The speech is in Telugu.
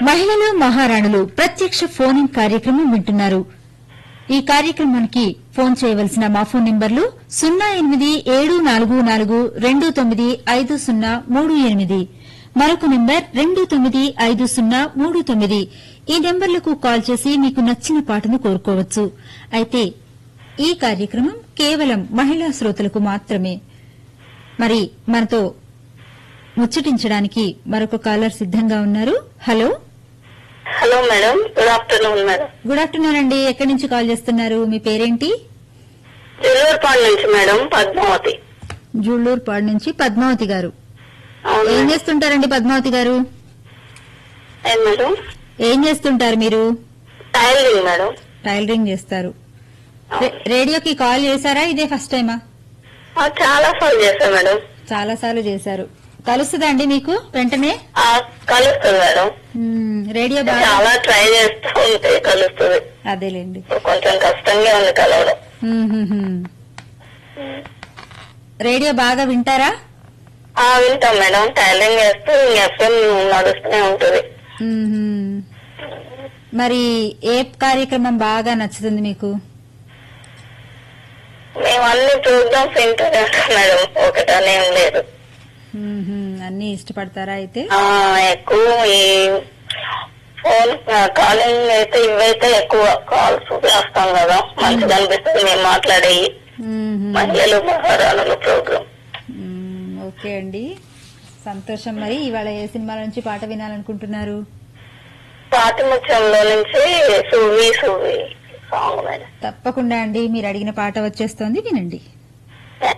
మహిళలు మహారాణులు ప్రత్యక్ష ఫోన్ ఇన్ కార్యక్రమం వింటున్నారు ఈ కార్యక్రమానికి ఫోన్ చేయవలసిన మా ఫోన్ నంబర్లు సున్నా ఎనిమిది ఏడు నాలుగు నాలుగు రెండు తొమ్మిది ఐదు సున్నా మూడు ఎనిమిది మరొక నంబర్ రెండు తొమ్మిది ఐదు సున్నా మూడు తొమ్మిది ఈ నెంబర్లకు కాల్ చేసి మీకు నచ్చిన పాటను కోరుకోవచ్చు అయితే ఈ కార్యక్రమం కేవలం మహిళా శ్రోతలకు మాత్రమే మరి మనతో ముచ్చటించడానికి మరొక కాలర్ సిద్దంగా ఉన్నారు hello hello madam good afternoon madam good afternoon అండి ఎక్కడి నుంచి కాల్ చేస్తున్నారు మీ పేరేంటి జల్లూరుపాడు నుంచి మేడం పద్మావతి జూళ్ళూరుపాడు నుంచి పద్మావతి గారు అవును ఏం మేడం. చేస్తుంటారండి పద్మావతి గారు ఏం మేడం ఏం చేస్తుంటారు మీరు టైలరింగ్ మేడం టైలరింగ్ చేస్తారు రే- రేడియోకి కాల్ చేశారా ఇదే ఫస్ట్ టైమా ఆ, చాలా సార్లు చేశాను మేడం చాలా సార్లు చేశారు కలుస్తుందా అండి మీకు వెంటనే ఆ, కలుస్తుంది మేడం మ్మ్, రేడియో బాగా చాలా ట్రై చేస్తూ ఉంటే కలుస్తుంది అదేలేండి ఇప్పుడు కొంచెం కష్టంగా ఉంది కలవడం మ్మ్, మ్మ్, మ్మ్. రేడియో బాగా వింటారా ఆ వింటాం మేడం టైలరింగ్ చేస్తూ ఎఫ్ఎం నడుస్తూనే ఉంటుంది మ్మ్, మ్మ్. మరి ఏ కార్యక్రమం బాగా నచ్చుతుంది మీకు మేము అన్ని ప్రోగ్రామ్స్ వింటూనే ఉంటాం మేడం ఒకటనేం లేదు మ్మ్, మ్మ్. అన్ని ఇష్టపడతారా అయితే ఆ, ఎక్కువ ఈ ఫోన్ కాలింగ్ అయితే ఇవైతే ఎక్కువ కాల్స్ చేస్తాం కదా మంచిగా అనిపిస్తుంది మేము మాట్లాడేవి మ్మ్, మ్మ్. మహిళలు మహారాణుల ప్రోగ్రామ్ మ్మ్, ఓకే అండి సంతోషం మరి ఇవాళ ఏ సినిమాల నుంచి పాట వినాలనుకుంటున్నారు పాతిముత్యంలో నుంచి సువి సువి సాంగ్ మేడం తప్పకుండా అండి మీరు అడిగిన పాట వచ్చేస్తోంది వినండి